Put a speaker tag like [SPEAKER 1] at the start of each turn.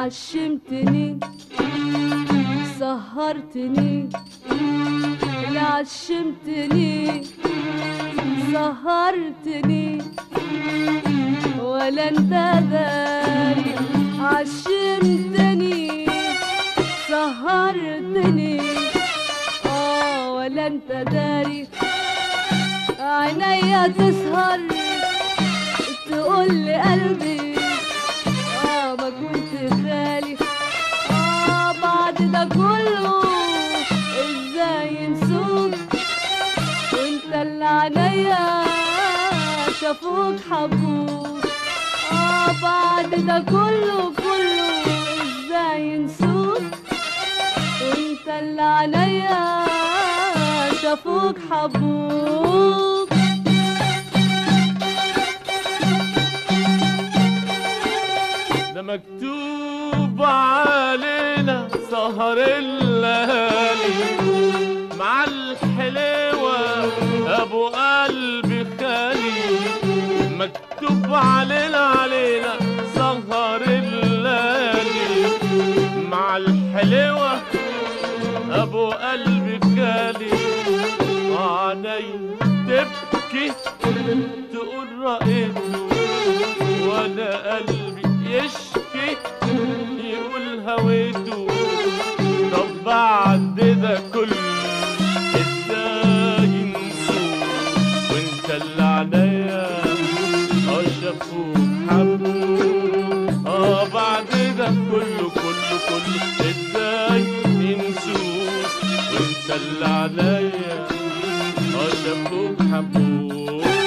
[SPEAKER 1] عشمتني سهرتني اللي عشمتني سهرتني ولا انت داري عشمتني سهرتني اه ولا انت داري عينيا تسهر تقول لي قلبي اه ما كنت خالي اه بعد ده كله ازاي نسوك وانت اللي عينيا شافوك حبوك اه بعد ده كله كله ازاي نسوك وانت اللي عينيا شافوك حبوك
[SPEAKER 2] ده مكتوب علينا سهر الليالي مع الحلوة أبو قلبي خالي مكتوب علينا علينا سهر الليالي مع الحلوة أبو قلبي خالي عيني تبكي تقول رأيته وانا قلبي يشكي يقول هويته طب بعد ده كله ازاي نسوق وانت اللي عليا اه شافوك حبوك اه بعد ده كله كله كله ازاي نسوق وانت اللي عليا اه شافوك حبوك